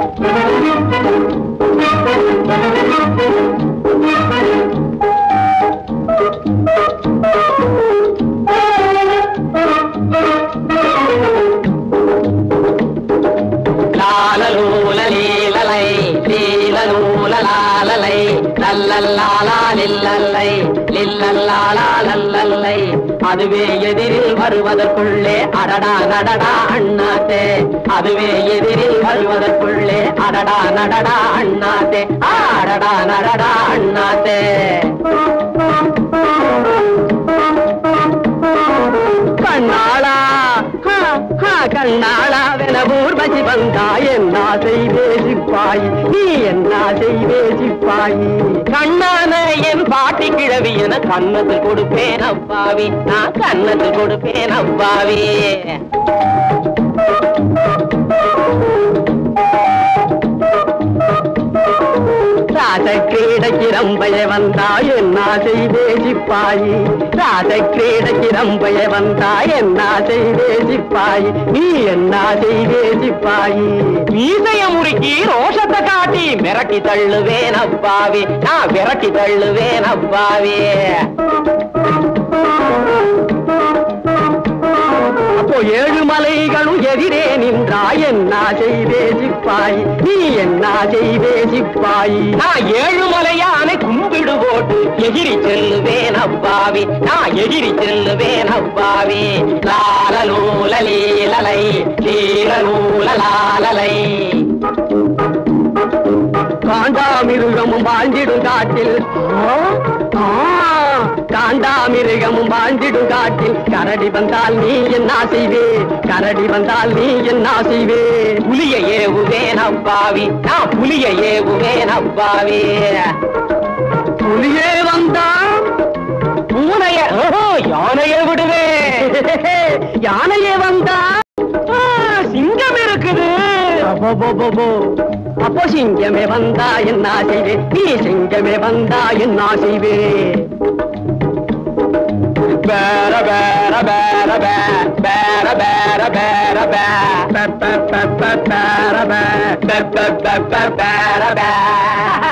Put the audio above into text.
லாலலூல லீலலை லீலலூல லாலலை லல்லல்லாலா லில்லல்லை லில்லல்லாலா லல்லல்லை அதுவே எதிரில் வருவதற்குள்ளே அடடா நடடா அண்ணாத்தே அதுவே எதிரில் வருவதற்குள்ளே அடடா நடடா அண்ணாத்தே ஆடடா நடடா அண்ணாத்தே கண்ணாளா ஹா, ஹா, கண்ணாளாவென ஊர்வசி வந்தாய் என்ன செய்வே சிப்பாய் நீ என்ன செய்வே சிப்பாய் கண்ணான என் பாட்டி கிழவி என கண்ணத்தில் கொடுப்பேன் அப்பாவி நான் கண்ணத்தில் கொடுப்பேன் அப்பாவி ராசக்கிரீடைக்கு ரம்பைய வந்தாய் என்ன செய்தே சிப்பாயி ராசக்கிரீடைக்கு ரம்பைய வந்தாய் என்ன செய்தே சிப்பாயி நீ என்ன செய்தே சிப்பாயி மீசைய முறுக்கி ரோஷத்தை காட்டி மிரட்டி தள்ளுவேன் அப்பாவி நான் விரட்டி தள்ளுவேன் அப்பாவி அப்போ ஏழு மலைகளும் எதிரே நின்றாய் என்ன செய்தே சிப்பாய் நீ என்ன செய்தே சிப்பாய் நான் ஏழு மலையானை கும்பிடு போட்டு எகிரி செல்லுவேன் அப்பாவி நான் எகிரி செல்லுவேன் அப்பாவி லாலலூல லீலலை லீலலூல லாலலை காண்டாமிருகமும் வாழ்ந்திடும் காட்டில் ஆ, காண்டாமிருகமும் வாழ்ந்திடும் காட்டில் கரடி வந்தால் நீ என்ன செய்வே கரடி வந்தால் நீ என்ன செய்வே புலிய ஏவுவேன் அப்பாவி நான் புலிய ஏவுவேன் அப்பாவி புலியே வந்தா பூனைய ஓஹோ, யானையை விடுவேன் யானையே வந்தா ஆ, சிங்கம் இருக்குது அப்போ அப்போ சிங்கமே வந்தா என்ன செய்வே நீ சிங்கமே வந்தா என்ன செய்வே பேர பேர பேர பேர பேர பேர பேர பேர பேர பேர பேர பேர